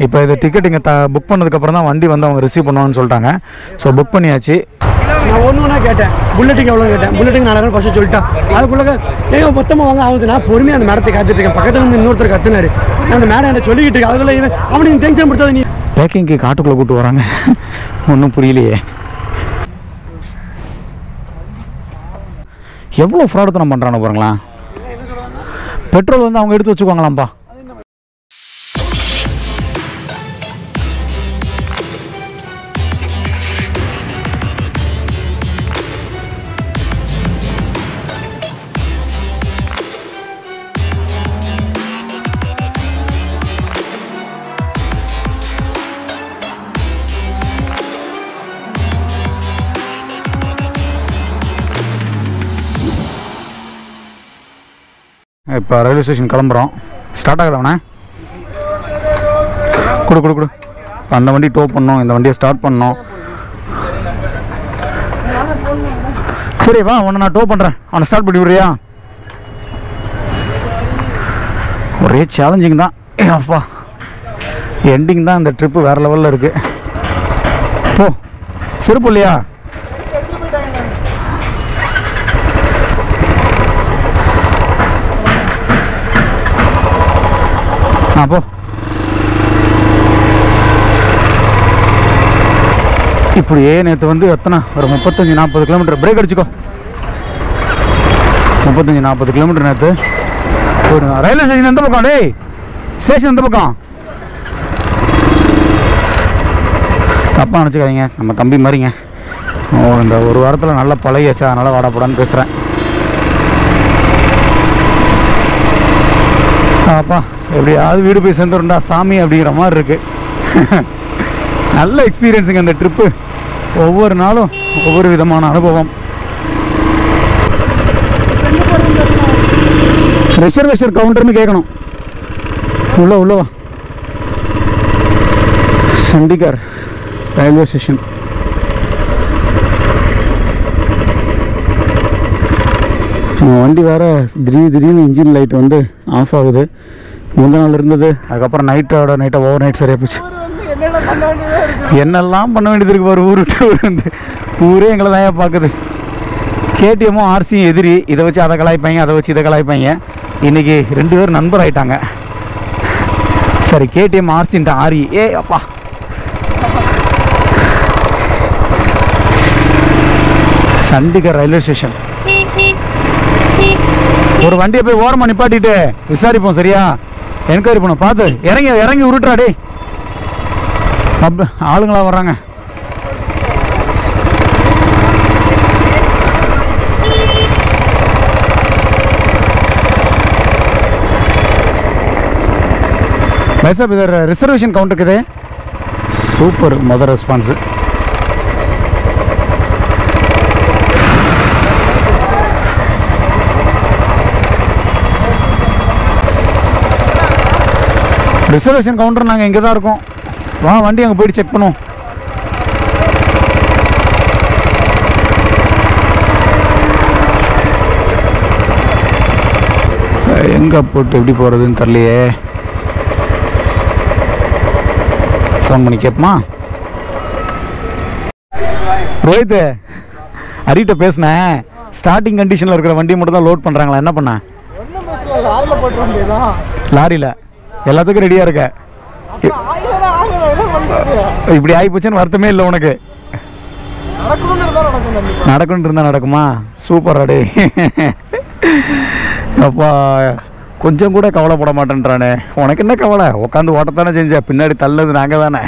இப்போ இது டிக்கெட் இங்கே த புக் பண்ணதுக்கப்புறம் தான் வண்டி வந்து அவங்க ரிசீவ் பண்ணுவாங்கன்னு சொல்லிட்டாங்க ஸோ புக் பண்ணியாச்சு நான் ஒன்று ஒன்றா கேட்டேன் புல்லட்டுக்கு எவ்வளோ கேட்டேன் புல்லட்டுக்கு நாலாயிரம் ஃபஸ்ட்டு சொல்லிட்டான் அதுக்குள்ள ஏங்க மொத்தமாக வாங்க ஆகுது நான் பொறுமையாக அந்த மேடத்தை காத்துட்டு இருக்கேன் பக்கத்தில் இருந்து இன்னொருத்தர் கத்துனாரு நான் அந்த மேடம் என்ன சொல்லிக்கிட்டு இருக்கேன் அதுக்குள்ள இவன் அவனுக்கு டென்ஷன் கொடுத்தது நீ பேக்கிங்க்கு காட்டுக்குள்ளே கூட்டு வராங்க ஒன்றும் புரியலையே எவ்வளோ ஃப்ராடுத்தனம் பண்ணுறானு பாருங்களேன் பெட்ரோல் வந்து அவங்க எடுத்து வச்சுக்குவாங்களாம்ப்பா இப்போ ரயில்வே ஸ்டேஷன் கிளம்புறோம் ஸ்டார்ட் ஆகுதாண்ணே கொடு கொடு கொடு அந்த வண்டி டோ பண்ணோம் இந்த வண்டியை ஸ்டார்ட் பண்ணோம் சரி வா உன்னை நான் டோ பண்ணுறேன் அவனை ஸ்டார்ட் பண்ணி விடுறியா ஒரே சேலஞ்சிங் தான் ஏ அப்பா எண்டிங் தான் இந்த ட்ரிப்பு வேறு லெவலில் இருக்குது போ செருப்பு இல்லையா ஆ போ இப்படியே நேற்று வந்து எத்தனை ஒரு முப்பத்தஞ்சு நாற்பது கிலோமீட்டர் பிரேக் அடிச்சுக்கோ முப்பத்தஞ்சு நாற்பது கிலோமீட்டர் நேற்று போயிடுங்க ரயில்வே ஸ்டேஷன் எந்த பக்கம் டேய் ஸ்டேஷன் எந்த பக்கம் தப்பாக நினச்சிக்காதீங்க நம்ம தம்பி மாதிரிங்க ஓ இந்த ஒரு வாரத்தில் நல்லா பழகியாச்சா அதனால் வாடப்படான்னு பேசுகிறேன் அப்பா எப்படியாவது வீடு போய் சேர்ந்துருண்டா சாமி அப்படிங்கிற மாதிரி இருக்கு நல்ல எக்ஸ்பீரியன்ஸுங்க இந்த ட்ரிப்பு ஒவ்வொரு நாளும் ஒவ்வொரு விதமான அனுபவம் ரிசர்வேஷன் கவுண்டர்னு கேட்கணும் உள்ள உள்ள வா சண்டிகர் ரயில்வே ஸ்டேஷன் நம்ம வண்டி வேற திடீர் திடீர்னு இன்ஜின் லைட் வந்து ஆஃப் ஆகுது முந்த நாள் இருந்தது அதுக்கப்புறம் நைட்டோட நைட்டை ஓவர் நைட் சரியாக போச்சு என்னெல்லாம் பண்ண வேண்டியது இருக்கு பாரு ஊர் விட்டு ஊர் வந்து ஊரே எங்களை தான் பார்க்குது கேடிஎம்மும் ஆர்சியும் எதிரி இதை வச்சு அதை கலாய்ப்பாங்க அதை வச்சு இதை கலாய்ப்பாங்க இன்னைக்கு ரெண்டு பேரும் நண்பர் ஆயிட்டாங்க சரி கேடிஎம் ஆர்சின்ட்டு ஆரி ஏ அப்பா சண்டிகர் ரயில்வே ஸ்டேஷன் ஒரு வண்டியை போய் ஓரமாக நிப்பாட்டிட்டு விசாரிப்போம் சரியா என்கொயரி பண்ணும் பார்த்து இறங்கி இறங்கி உருட்டுறா டேய் பப் ஆளுங்களா வர்றாங்க भाई साहब इधर रिजर्वेशन काउंटर किधर है சூப்பர் மொதல் ரெஸ்பான்ஸு ரிசர்வேஷன் கவுண்டர் நாங்கள் இங்கே தான் இருக்கோம் வா வண்டி அங்கே போயிட்டு செக் பண்ணுவோம் எங்கே போட்டு எப்படி போகிறதுன்னு தெரியலையே ஃபோன் பண்ணி கேட்போமா ரோஹித் ஹரிட்ட பேசினேன் ஸ்டார்டிங் கண்டிஷனில் இருக்கிற வண்டி மட்டும் தான் லோட் பண்ணுறாங்களா என்ன பண்ண ஆறில் போட்டு வேண்டியதான் லாரியில் எல்லாத்துக்கும் ரெடியாக இருக்க ஆயிரம் ஆயிரம் என்ன பண்ணுறது இப்படி ஆகி போச்சுன்னு வருத்தமே இல்லை உனக்கு நடக்கணும்னு இருந்தால் நடக்கும் தம்பி நடக்கணும்னு இருந்தால் நடக்குமா சூப்பர் அடே அப்பா கொஞ்சம் கூட கவலைப்பட மாட்டேன்றானே உனக்கு என்ன கவலை உட்காந்து ஓட்டத்தானே செஞ்ச பின்னாடி தள்ளது நாங்கள் தானே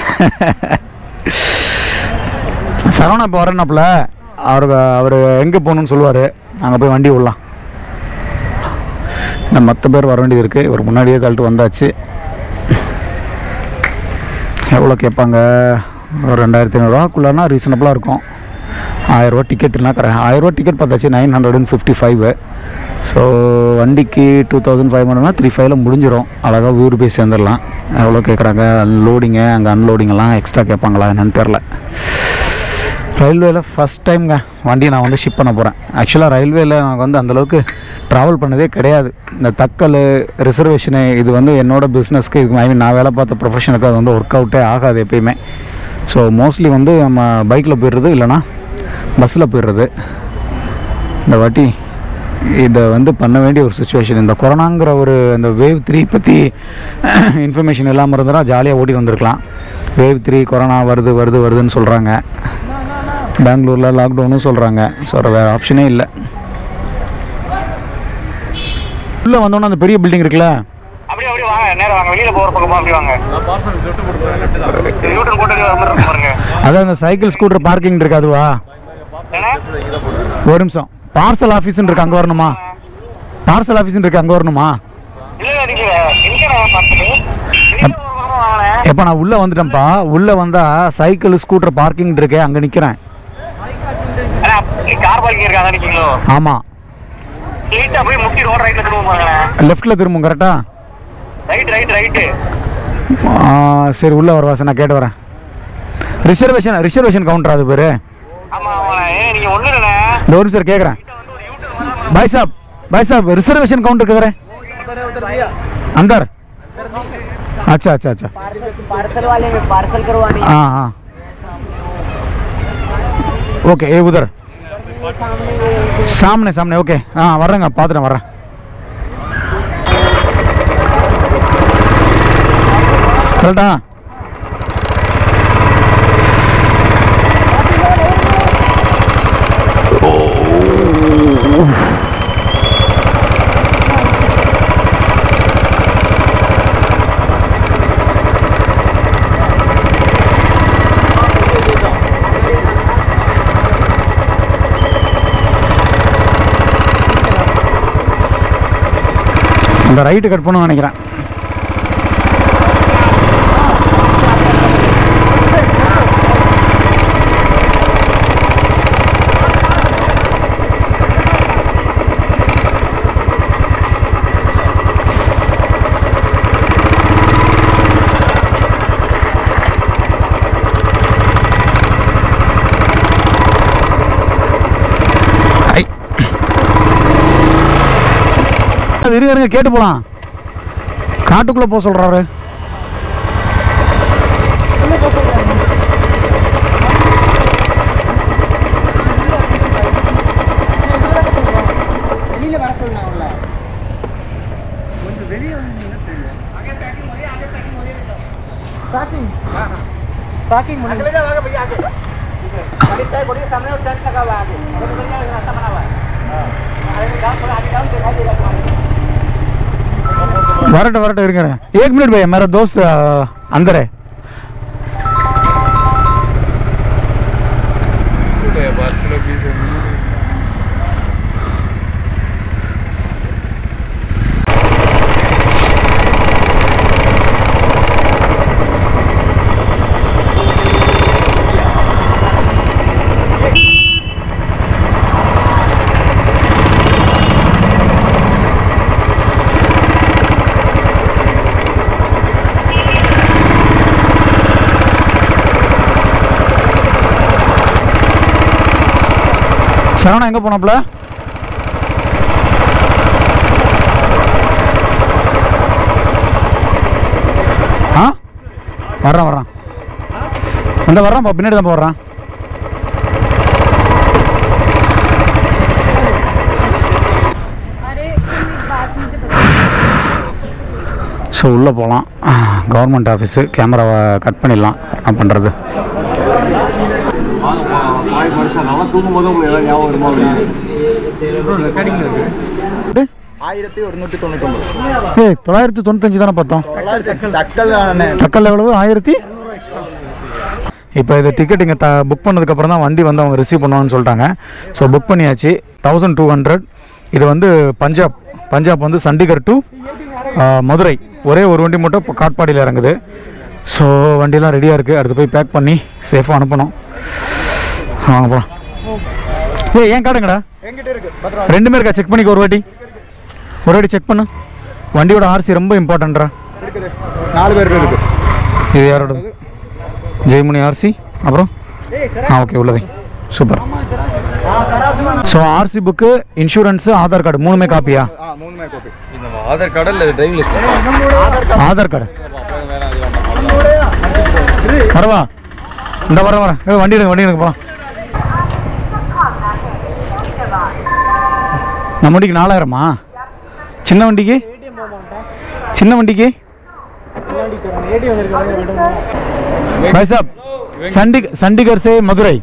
சரவணா இப்போ வரேன்னாப்புல அவருக்கு அவர் எங்கே போகணுன்னு சொல்லுவார் அங்கே போய் வண்டி விடலாம் இன்னும் மற்ற பேர் வர வேண்டியது இருக்குது இவர் முன்னாடியே தள்ளிட்டு வந்தாச்சு எவ்வளோ கேட்பாங்க ஒரு ரெண்டாயிரத்தி ஐநூறுரூவாக்குள்ளனா ரீசனபிளாக இருக்கும் ஆயிரரூவா டிக்கெட்னா கரெ ஆயிரரூவா டிக்கெட் பார்த்தாச்சு nine hundred and fifty five so வண்டிக்கு டூ தௌசண்ட் ஃபைவ் ஹண்ட்ரட்னா த்ரீ ஃபைவ்ல முடிஞ்சிடும் அழகாக ஊர் போய் சேர்ந்துடலாம் எவ்வளோ கேட்குறாங்க அன்லோடிங்கு அங்கே அன்லோடிங்கெல்லாம் எக்ஸ்ட்ரா கேட்பாங்களா என்னன்னு தெரில ரயில்வேல ஃபஸ்ட் டைம்ங்க வண்டியை நான் வந்து ஷிப் பண்ண போகிறேன் ஆக்சுவலாக ரயில்வேல நான் வந்து அந்தளவுக்கு ட்ராவல் பண்ணதே கிடையாது இந்த தக்கல் ரிசர்வேஷனு இது வந்து என்னோட பிஸ்னஸ்க்கு இது ஐ மீன் நான் வேலை பார்த்த ப்ரொஃபஷனுக்கு அது வந்து ஒர்க் அவுட்டே ஆகாது எப்பயுமே ஸோ மோஸ்ட்லி வந்து நம்ம பைக்கில் போயிடுறது இல்லைனா பஸ்ஸில் போயிடுறது இந்த வாட்டி இதை வந்து பண்ண வேண்டிய ஒரு சுச்சுவேஷன் இந்த கொரோனாங்கிற ஒரு அந்த வேவ் த்ரீ பற்றி இன்ஃபர்மேஷன் இல்லாமல் இருந்தால் ஜாலியாக ஓடி வந்திருக்கலாம் வேவ் த்ரீ கொரோனா வருது வருது வருதுன்னு சொல்கிறாங்க பெங்களூரில் லாக்டவுனும் சொல்கிறாங்க ஸோ வேறு ஆப்ஷனே இல்லை உள்ளே வந்தோன்னே அந்த பெரிய பில்டிங் இருக்குல்ல அப்படியே அப்படியே வாங்க நேரா வாங்க வெளியில போற பக்கமா அப்படி வாங்க யூட்டன் போட்டு வர மாதிரி இருக்கும் பாருங்க அதான் அந்த சைக்கிள் ஸ்கூட்டர் பார்க்கிங் இருக்கு அதுவா ஏன்னா ஒரு நிமிஷம் பார்சல் ஆஃபீஸ்ன்னு இருக்கு அங்கே வரணுமா பார்சல் ஆஃபீஸ்ன்னு இருக்கு அங்கே வரணுமா இல்ல இல்ல நீங்க எங்க நான் பார்த்தது வெளியில ஒரு பக்கமா வாங்கினேன் எப்போ நான் உள்ளே வந்துட்டேன்ப்பா உள்ளே வந்தால் சைக்கிள் ஸ்கூட்டர் பார்க்கிங் இருக்கே அங்கே நிற்கிறேன் அண்ணா நீ கார் பார்க்கிங் இருக்காங்க நினைச்சீங்களோ ஆமாம் ஸ்ட்ரெயிட்டா போய் முட்டி ரோட் ரைட்ல திரும்ப பாருங்க லெஃப்ட்டில் திரும்பும் கரெக்டாக ரைட் ரைட் ரைட்டு சரி உள்ளே வரவா சார் நான் கேட்டு வரேன் ரிசர்வேஷன் ரிசர்வேஷன் கவுண்டர் அது பேர் ஆமா ஆமாண்ணே ஏன் நீங்க ஒண்ணு இல்லைண்ணே இந்த ஒரு சார் கேட்குறேன் பாய் சாப் பாய் சாப் रिजर्वेशन काउंटर किधर है अंदर अच्छा अच्छा अच्छा पार्सल वाले में पार्सल करवानी हाँ हाँ ஓகே ஏ உதர் சாமனே சாமனே ஓகே ஆ வர்றேங்க பார்த்துட்டேன் வர்றேன் கரெக்டா அந்த ரைட்டு கட் பண்ணணும்னு நினைக்கிறேன் ஐ அது இருங்க இருங்க கேட்டு போலாம் காட்டுக்குள்ள போக சொல்றாரு வரட்டும் வரட்டும் இருங்க இருங்க. एक मिनट भैया मेरा दोस्त अ, अंदर है சரவணா எங்க போனாப்ல ஆ வர்றான் வர்றான் இந்த வர்றான் பின்னாடி தான் போடுறான் अरे तुम एक बात मुझे बता ஸோ உள்ளே போகலாம் கவர்மெண்ட் ஆஃபீஸு கேமராவை கட் பண்ணிடலாம் என்ன பண்ணுறது ஆயிரத்தி ஒருநூற்றி தொண்ணூத்தொம்பது ஏய் தொள்ளாயிரத்தி தொண்ணூத்தஞ்சு தானே பார்த்தோம் தக்கல் தானே தக்கல் எவ்வளவு ஆயிரத்தி இப்போ இது டிக்கெட் இங்கே த புக் பண்ணதுக்கப்புறம் தான் வண்டி வந்து அவங்க ரிசீவ் பண்ணுவாங்கன்னு சொல்லிட்டாங்க ஸோ புக் பண்ணியாச்சு தௌசண்ட் டூ ஹண்ட்ரட் இது வந்து பஞ்சாப் பஞ்சாப் வந்து சண்டிகர் டு மதுரை ஒரே ஒரு வண்டி மட்டும் இப்போ காட்பாடியில் இறங்குது ஸோ வண்டியெல்லாம் ரெடியாக இருக்குது அடுத்து போய் பேக் பண்ணி சேஃபாக அனுப்பணும் வாங்க போகலாம் ஏய் ஏன் காடுங்கடா எங்கிட்ட இருக்கு பத்திரம் ரெண்டுமே இருக்கா செக் பண்ணிக்க ஒரு வாட்டி ஒரு வாட்டி செக் பண்ணு வண்டியோட ஆர்சி ரொம்ப இம்பார்ட்டன்ட்ரா இருக்குது நாலு பேருக்கு இருக்கு இது யாரோடது ஜெய்மணி ஆர்சி அப்புறம் ஆ ஓகே உள்ளதை super so RC book insurance Aadhaar card மூணுமே காப்பியா ஆ மூணுமே காப்பி ஆதார் கார்டு இல்லை டிரைவிங் லிஸ்ட் ஆதார் கார்டு வரவா இந்த வர வரேன் ஏய், வண்டி எடுங்க வண்டி எடுங்க போலாம் நம்ம வண்டிக்கு நாலாயிரமா சின்ன வண்டிக்கு சின்ன வண்டிக்கு भाई साहब संडी चंडीगढ़ से मदुरई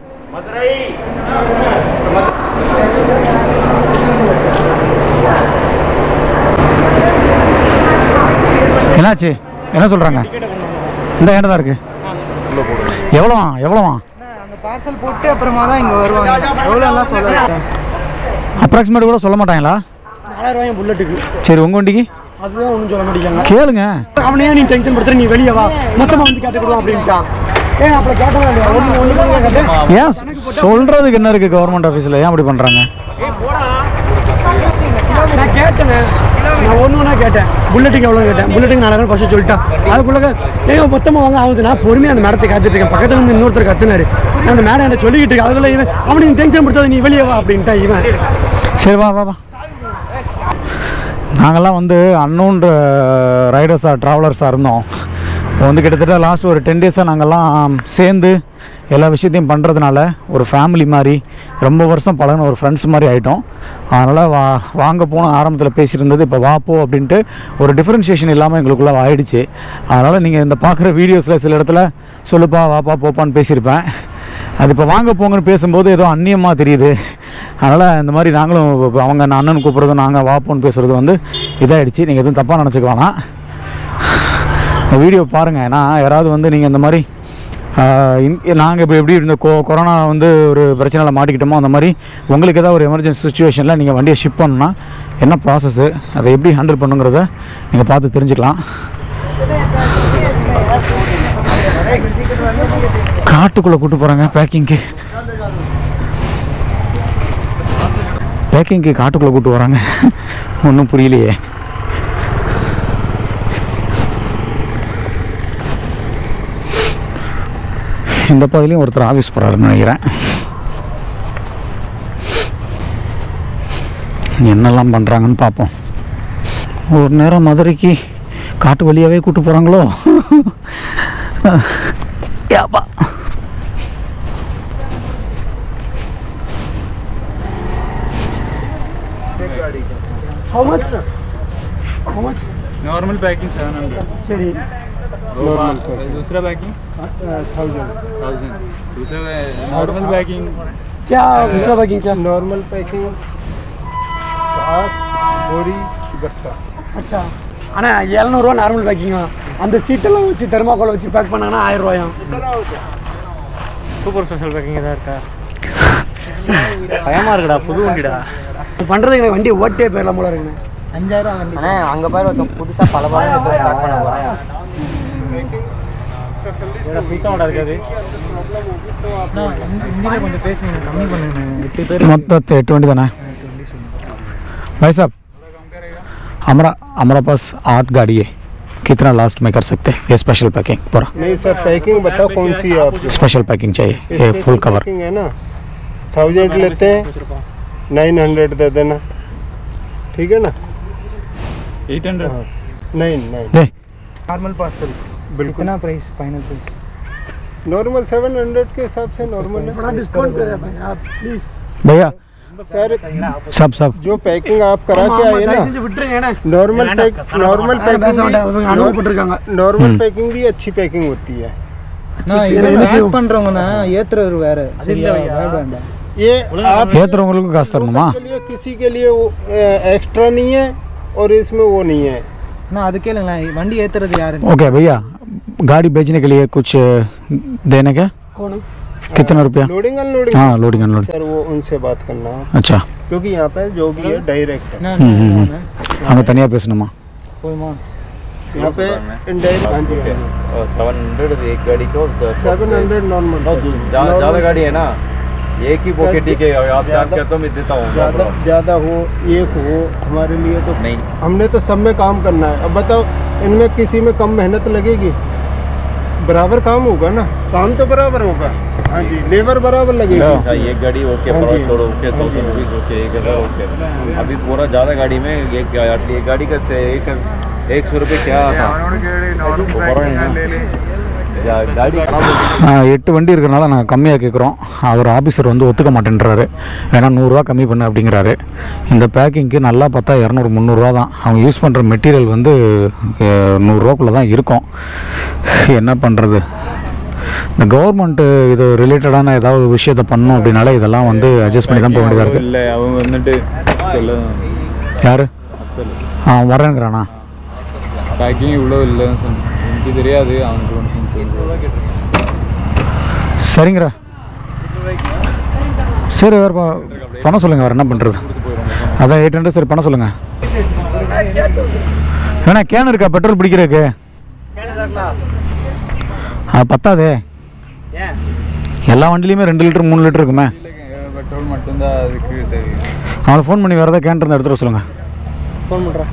என்னாச்சு என்ன சொல்றாங்க இந்த ஏன்டா இருக்கு எவ்வளோவா எவ்வளோவா அந்த பார்சல் போட்டு அப்புறமா தான் இங்கே வருவாங்க எவ்வளோலாம் சொல்ல அப்ராக்சிமேட் கூட சொல்ல மாட்டாங்களா நாலாயிரம் ரூபாய் புல்லட்டுக்கு சரி உங்க வண்டிக்கு அதுதான் ஒன்றும் சொல்ல மாட்டேங்காங்க கேளுங்க அவனையே நீ டென்ஷன் படுத்துற நீ வெளியே வா மொத்தமாக வந்து கேட்டுக்கிடுவோம் அப்படின்ட்டான் ஏன் அப்படி கேட்டவன் இல்லையா ஒன்று ஒன்று கேட்டேன் ஏன் சொல்றதுக்கு என்ன இருக்கு கவர்மெண்ட் ஆஃபீஸில் ஏன் அப்படி பண்றாங்க நான் கேட்டேன் நான் ஒன்று ஒன்றா கேட்டேன் புல்லட்டுக்கு எவ்வளோ கேட்டேன் புல்லட்டுக்கு நாலாயிரம் ஃபஸ்ட்டு சொல்லிட்டான் அதுக்குள்ள ஏங்க மொத்தமாக வாங்க ஆகுது நான் பொறுமையாக அந்த மேடத்தை காத்துட்டு இருக்கேன் பக்கத்தில் வந்து இன்னொருத்தர் கத்துனாரு நான் அந்த மேடம் என்ன சொல்லிக்கிட்டு இருக்கேன் அதுக்குள்ள இவன் அவனுக்கு டென்ஷன் படுத்தாது நீ வெளியே வா அப்படின்ட்டா இவன் சரி வா வா வா நாங்கள்லாம் வந்து அன்னோன் ரைடர்ஸாக ட்ராவலர்ஸாக இருந்தோம் இப்போ வந்து கிட்டத்தட்ட லாஸ்ட் ஒரு டென் டேஸாக நாங்கள்லாம் சேர்ந்து எல்லா விஷயத்தையும் பண்ணுறதுனால ஒரு ஃபேமிலி மாதிரி ரொம்ப வருஷம் பழகின ஒரு ஃப்ரெண்ட்ஸ் மாதிரி ஆகிட்டோம் அதனால் வா வாங்க போன ஆரம்பத்தில் பேசியிருந்தது இப்போ வா போ அப்படின்ட்டு ஒரு டிஃப்ரென்ஷியேஷன் இல்லாமல் எங்களுக்குள்ளே ஆயிடுச்சு அதனால் நீங்கள் இந்த பார்க்குற வீடியோஸில் சில இடத்துல சொல்லுப்பா வாப்பா போப்பான்னு பேசியிருப்பேன் அது இப்போ வாங்க போங்கன்னு பேசும்போது ஏதோ அந்நியமாக தெரியுது அதனால் இந்த மாதிரி நாங்களும் இப்ப அவங்க நான் அண்ணன் கூப்பிட்றதும் நாங்கள் வாப்போன்னு பேசுகிறது வந்து இதாகிடுச்சு நீங்கள் எதுவும் தப்பாக நினச்சிக்க வேணாம் இந்த வீடியோ பாருங்கள் ஏன்னா யாராவது வந்து நீங்கள் இந்த மாதிரி நாங்கள் இப்போ எப்படி இந்த கொ கொரோனா வந்து ஒரு பிரச்சனையில் மாட்டிக்கிட்டோமோ அந்த மாதிரி உங்களுக்கு ஏதாவது ஒரு எமர்ஜென்சி சுச்சுவேஷனில் நீங்கள் வண்டியை ஷிப் பண்ணணும்னா என்ன ப்ராசஸ்ஸு அதை எப்படி ஹேண்டில் பண்ணுங்கிறத நீங்கள் பார்த்து தெரிஞ்சுக்கலாம் காட்டுக்குள்ளே கூட்டு போகிறாங்க பேக்கிங்க்கு பேக்கிங்க்கு காட்டுக்குள்ளே கூட்டு வராங்க ஒன்றும் புரியலையே இந்த பகுதியிலையும் ஒருத்தர் ஆஃபீஸ் போகிறாருன்னு நினைக்கிறேன் என்னெல்லாம் பண்ணுறாங்கன்னு பார்ப்போம் ஒரு நேரம் மதுரைக்கு காட்டு வழியாகவே கூட்டு போகிறாங்களோ யாப்பா How much? How much? Normal packing seven hundred சரி दूसरा पैकिंग थाउजेंड दूसरा नॉर्मल पैकिंग क्या दूसरा पैकिंग क्या नॉर्मल पैकिंग बोरी गट्टा அச்சா அண்ணா எழுநூறுவா நார்மல் பேக்கிங்கா அந்த சீட்டெல்லாம் வச்சு தெர்மாக்கோலை வச்சு பேக் பண்ணாங்கன்னா ஆயிரம் ரூபாயாம் சூப்பர் ஸ்பெஷல் பேக்கிங் ஏதாவது இருக்கா பயமா இருக்குடா புது வண்டிடா பண்ணுறதுக்கு எனக்கு வண்டி ஓட்டே போயிடலாம் போல இருக்குண்ணே அண்ணா அங்க பாரு ஒருத்தன் புதுசா பல பல ஸ்டார்ட் பண்ண போறேன் புதுசாக இருக்காது ஹிந்தியில கொஞ்சம் பேசுங்க கம்மி பண்ணுங்க எட்டு பேர் மொத்தம் எட்டு வண்டி தானே भाई साहब हमारा हमारा पास आठ गाड़ी है कितना लास्ट में कर सकते हैं ये स्पेशल पैकिंग पूरा नहीं सर पैकिंग बताओ कौन सी है आपकी स्पेशल पैकिंग चाहिए ये फुल कवर पैकिंग है ना थाउजेंड लेते हैं नाइन हंड्रेड दे देना ठीक है ना एट हंड्रेड नाइन नाइन दे नॉर्मल पार्सल बिल्कुल कितना price final price normal seven hundred के हिसाब से नॉर्मल थोड़ा है डिस्काउंट कर प्लीज भैया सर सब सब जो पैकिंग आप करा के आए ना செஞ்சு விட்டுருங்க ஏன்னா नॉर्मल पैक नॉर्मल யாரும் பேச மாட்டேன் இவங்க पैकिंग அனுபவப்பட்டிருக்காங்க नॉर्मल हम्म। पैकिंग भी अच्छी पैकिंग होती है என்ன செய்வோம்? பண்றவங்க ஏத்துறவர் வேற சரியா வேண்டாம் ये आप ஏற்றுறவங்களுக்கும் காசு தரணுமா के लिए किसी के लिए वो एक्स्ट्रा नहीं है और इसमें वो नहीं है நான் அது கேளுங்களேன் வண்டி ஏத்துறது யாரு ओके भैया गाड़ी बेचने के लिए कुछ देने का कौन कितना रुपया लोडिंग अनलोडिंग हाँ लोडिंग अनलोडिंग सर वो उनसे बात करना है अच्छा क्योंकि यहाँ पे जो भी है डायरेक्ट है நான் ம், ம், ம். அங்கே தனியாக பேசணுமா போயுமா यहाँ पे इनडायरेक्ट हाँ जी सेवन हंड्रेड एक गाड़ी को सेवन हंड्रेड नॉर्मल ज़्यादा गाड़ी है ना एक ही पॉकेट ठीक है आप चार्ज ज़्यादा- करते हो मैं देता हूँ no ज़्यादा problem. ज़्यादा हो एक हो हमारे लिए तो नहीं हमने तो सब में काम करना है अब बताओ इनमें किसी में कम मेहनत लगेगी बराबर काम होगा ना काम तो बराबर होगा हाँ जी लेबर बराबर लगेगी ऐसा एक गाड़ी ओके हाँ पर जी। छोड़ो ओके थाउजेंड रुपीज ओके एक हजार ओके अभी पूरा ज़्यादा गाड़ी में एक एक गाड़ी का से एक एक सौ रुपये क्या था वो बड़ा है ना। जा- गाड़ी खराब हो गई ஆ, எட்டு வண்டி இருக்கிறனால நாங்கள் கம்மியாக கேட்குறோம் அவர் ஆஃபீஸர் வந்து ஒத்துக்க மாட்டேன்றாரு வேணா நூறுரூவா கம்மி பண்ணு அப்படிங்கிறாரு இந்த பேக்கிங்க்கு நல்லா பார்த்தா இரநூறு முந்நூறுரூவா தான் அவங்க யூஸ் பண்ணுற மெட்டீரியல் வந்து நூறுரூவாக்குள்ளே தான் இருக்கும் என்ன பண்ணுறது இந்த கவர்மெண்ட்டு இது ரிலேட்டடான ஏதாவது விஷயத்தை பண்ணணும் அப்படின்னாலே இதெல்லாம் வந்து அட்ஜஸ்ட் பண்ணி தான் போக வேண்டியதாக இருக்குது இல்லை அவங்க வந்துட்டு சொல்ல யார் ஆ வரேங்கிறானா பேக்கிங் இவ்வளோ இல்லைன்னு சொன்ன எனக்கு தெரியாது அவனுக்கு ஒன்று சரிங்கிற சரி வேறு ப- பண்ண சொல்லுங்கள் வேறு என்ன பண்ணுறது அதான் எயிட் ஹண்ட்ரட் சரி பண்ண சொல்லுங்கள் வேணா கேன் இருக்கா பெட்ரோல் பிடிக்கிறதுக்கு ஆ பத்தாதே எல்லா வண்டிலையுமே ரெண்டு லிட்டர் மூணு லிட்டர் இருக்குமே பெட்ரோல் மட்டும்தான் அதுக்கு தெரியும் அவனை ஃபோன் பண்ணி வேறு ஏதாவது கேன் இருந்தால் எடுத்துகிட்டு வர சொல்லுங்கள் ஃபோன் பண்ணுறேன்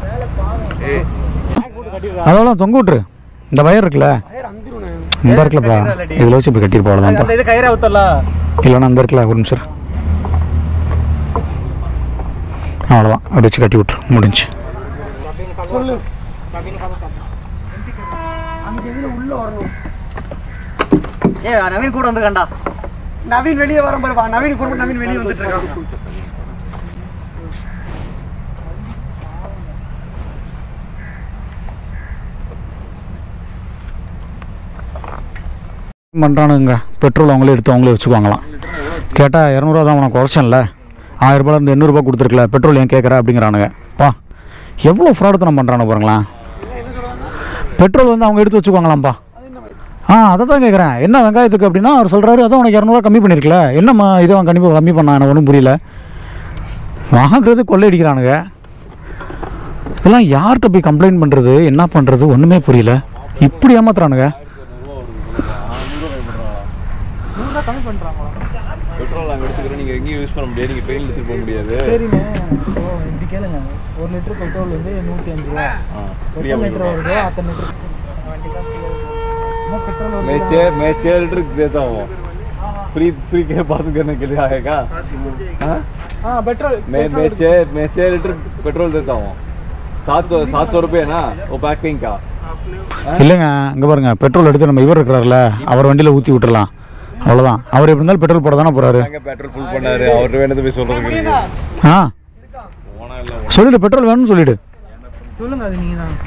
அதோட தொங்க விட்ரு இந்த வயர் இருக்குல்ல இந்த இருக்குல்லப்பா இதில் வச்சு இப்படி கட்டிட்டு போகலாம்ப்பா இது கயிறை ஊத்தலாம் இல்லைன்னா அந்த இருக்குல்ல ஒரு நிமிஷம் இரு. அவ்வளோதான் அப்படி வச்சு கட்டி விட்ரு முடிஞ்சு ஏ நவீன் கூட வந்துருக்காண்டா நவீன் வெளியே வர பாருப்பா நவீன் ஃபோன் பண்ணி நவீன் வெளியே வந்துட்டு இருக்கான் பண்ணுறானுங்க பெட்ரோல் அவங்களே எடுத்து அவங்களே வச்சுக்குவாங்களாம் கேட்டால் இரநூறுவா தான் உனக்கு குறைச்சேன்ல ஆயிரரூபால இருந்து எண்ணூறுபா கொடுத்துருக்கல பெட்ரோல் ஏன் கேட்குற அப்படிங்கிறானுங்க பா எவ்வளோ ஃப்ராடுத்தனம் பண்ணுறானு பாருங்களேன் பெட்ரோல் வந்து அவங்க எடுத்து வச்சுக்குவாங்களாம்ப்பா ஆ அதை தான் கேட்குறேன் என்ன வெங்காயத்துக்கு அப்படின்னா அவர் சொல்கிறாரு அதான் உனக்கு இரநூறுவா கம்மி பண்ணியிருக்கல என்னம்மா இதை அவன் கண்டிப்பாக கம்மி பண்ணான் எனக்கு ஒன்றும் புரியல வாங்குறது கொள்ளையடிக்கிறானுங்க இதெல்லாம் யார்கிட்ட போய் கம்ப்ளைண்ட் பண்ணுறது என்ன பண்ணுறது ஒன்றுமே புரியல இப்படி ஏமாத்துறானுங்க பெட்ரோல் நாங்கள் எடுத்துக்கிறோம் நீங்கள் எங்கேயும் யூஸ் பண்ண முடியாது நீங்கள் ட்ரெயின் எடுத்துகிட்டு போக முடியாது சரிண்ணே இப்போ இப்படி கேளுங்க ஒரு லிட்டர் பெட்ரோல் வந்து நூற்றி அஞ்சு ரூபா ஆ எத்தனை லிட்டர் வருதோ அத்தனை லிட்டர் पेट्रोल मैं छः मैं छः लीटर देता हूँ फ्री फ्री के बात करने के लिए आएगा हाँ? हाँ पेट्रोल मैं मैं छः मैं छः लीटर पेट्रोल देता हूँ सात सात सौ रुपये ना वो पैकिंग का இல்லைங்க இங்கே பாருங்க பெட்ரோல் எடுத்து நம்ம இவர் இருக்கிறார்ல அவர் வண்டியில் ஊற்றி விட்டுறலாம் அவ்வளோதான் அவர் எப்படி இருந்தாலும் பெட்ரோல் போட தானே போகிறாரு நாங்கள் பெட்ரோல் ஃபுல் பண்ணாரு அவர் வேணது போய் சொல்கிறதுக்கு இருக்கு ஆ சொல்லிடு பெட்ரோல் வேணும்னு சொல்லிடு சொல்லுங்க அது நீங்க தான்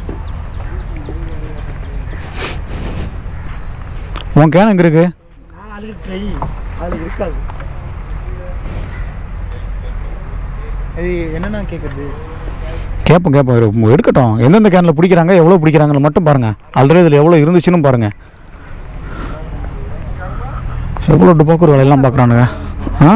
உன் கேன் எங்கே இருக்கு அதுக்கு ட்ரை அதுல இருக்காது இது என்னண்ணா கேட்குறது கேட்போம் கேட்போம் இரு, எடுக்கட்டும் எந்தெந்த கேனில் பிடிக்கிறாங்க எவ்வளோ பிடிக்கிறாங்கன்னு மட்டும் பாருங்க ஆல்ரெடி இதில் எவ்வளோ இருந்துச்சுன்னு பாருங்க எவ்வளோ டுபாக்கூர் வேலையெல்லாம் பார்க்குறானுங்க ஆ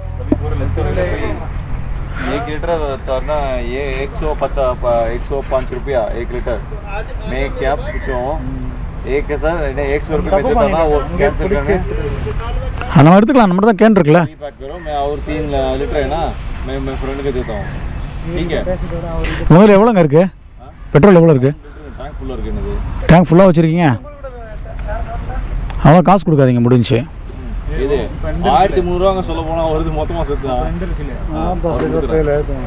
एक लीटर करना ये एक सौ पचास एक सौ पाँच रुपया एक लीटर मैं क्या पूछूँ एक है सर नहीं एक सौ रुपये में देता ना वो कैंसिल करने அது நம்ம எடுத்துக்கலாம் நம்ம தான் கேன் இருக்குல்ல फ्री पैक करो मैं और तीन लीटर है ना मैं मैं फ्रेंड को देता हूँ ठीक है முதல்ல எவ்வளோங்க இருக்கு பெட்ரோல் எவ்வளோ இருக்கு टैंक फुल இருக்கு என்னது டேங்க் ஃபுல்லாக வச்சுருக்கீங்க அவ்வளோ காசு கொடுக்காதீங்க முடிஞ்சு இது ஆயிரத்தி முந்நூறுவாங்க சொல்ல போனா வருது மொத்தமா சேர்த்து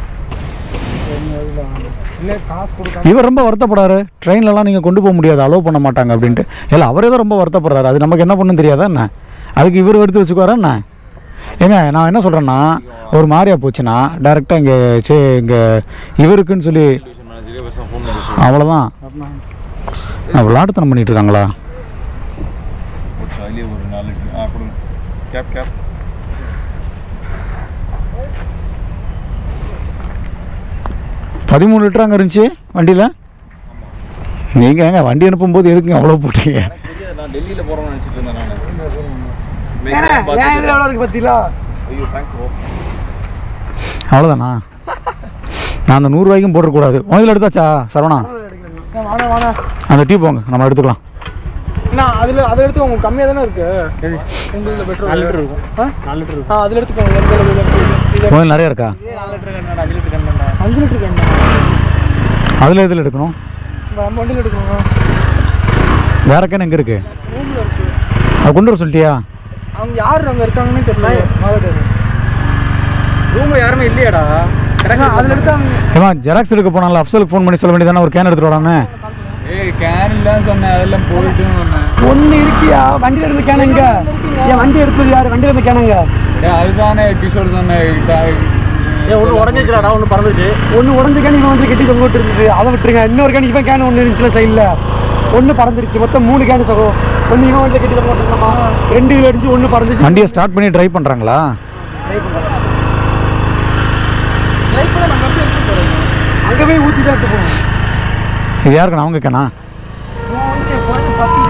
இல்லை காசு கொடுக்க இவர் ரொம்ப வருத்தப்படுறாரு ட்ரெயின்லலாம் நீங்கள் கொண்டு போக முடியாது அலோவ் பண்ண மாட்டாங்க அப்படின்ட்டு இல்லை அவரே தான் ரொம்ப வருத்தப்படுறாரு அது நமக்கு என்ன பண்ணுன்னு தெரியாதா என்ன அதுக்கு இவர் எடுத்து வச்சுக்குவாரா என்ன ஏங்க நான் என்ன சொல்கிறேன்னா ஒரு மாதிரியா போச்சுன்னா டேரெக்டாக இங்கே சே இங்கே இவருக்குன்னு சொல்லி அவ்வளோதான் விளாட்டுத்தனம் பண்ணிட்டு இருக்காங்களா ஒரு நாலு ஆ கொடுங்க கேப் கேப் பதிமூணு லிட்டர் அங்கே இருந்துச்சு வண்டியில் நீங்கள் ஏங்க வண்டி அனுப்பும்போது எதுக்குங்க அவ்வளோ போட்டீங்க தெரியாது நான் டெல்லியில போறோம்னு நினைச்சிட்டு இருந்தேன் ஏன்னா, நான் ஏன் இதுல எவ்வளோ இருக்கு பார்த்தீங்களா ஐயோ தேங்க்ஸ் அவ்வளோதானா நான் அந்த நூறுரூவாய்க்கும் போட்டுறக்கூடாது உனதில் எடுத்தாச்சா சரவணா வாடா வாடா அந்த டீ போங்க நம்ம எடுத்துக்கலாம் அண்ணா அதில் அதை எடுத்துக்கோங்க உங்களுக்கு கம்மியாக தானே இருக்கு உங்களில் பெட்ரோல் நாலு லிட்டர் இருக்கும் ஆ நாலு லிட்டர் ஆ அதில் எடுத்துக்கோங்க எந்த அளவு இது முதல்ல நிறைய இருக்கா நாலு லிட்டர் கண்ணா அஞ்சு லிட்டர் கண்ணா அஞ்சு லிட்டர் கண்ணா அதில் எதில் எடுக்கணும் நம்ம வண்டியில் எடுக்கணும் வேற கேன் எங்கே இருக்கு அது கொண்டு வர சொல்லிட்டியா அவங்க யார் அங்கே இருக்காங்கன்னு தெரியல ரூம்ல யாருமே இல்லையாடா அதில் எடுத்து அவங்க ஏமா ஜெராக்ஸ் எடுக்க போனால அப்சலுக்கு ஃபோன் பண்ணி சொல்ல வேண்டியதானே ஒரு கேன் எடுத்துட்டு வரான்னு ஏய் கேன் இல்லைன்னு சொன்னேன் அதெல்லாம் போயிட்டுன்னு சொன்னேன் ஒன்று இருக்கியா வண்டியில் இருந்து கேனுங்க என் வண்டி எடுத்தது யார் வண்டியில் இருந்து கேனுங்க ஏய் அதுதானே கிஷோர் சொன்னேன் ஏ ஒன்று உடஞ்சிச்சுடா ஒன்று பறந்துச்சு ஒன்று உடஞ்ச கேன் இவன் வந்து கட்டி தொங்க விட்டு இருந்தது அதை விட்டுருங்க இன்னொரு கேன் இவன் கேன் ஒன்று இருந்துச்சுல சைடில் ஒன்று பறந்துருச்சு மொத்தம் மூணு கேன் சகோ ஒன்று இவன் வந்து கட்டி தொங்க விட்டுருந்தோமா ரெண்டு இதில் இருந்துச்சு ஒன்று பறந்துச்சு வண்டியை ஸ்டார்ட் பண்ணி ட்ரைவ் பண்ணுறாங்களா அங்கே போய் ஊற்றி தான் எடுத்து போகணும் இது யாருக்குண்ணா அவங்க கேனா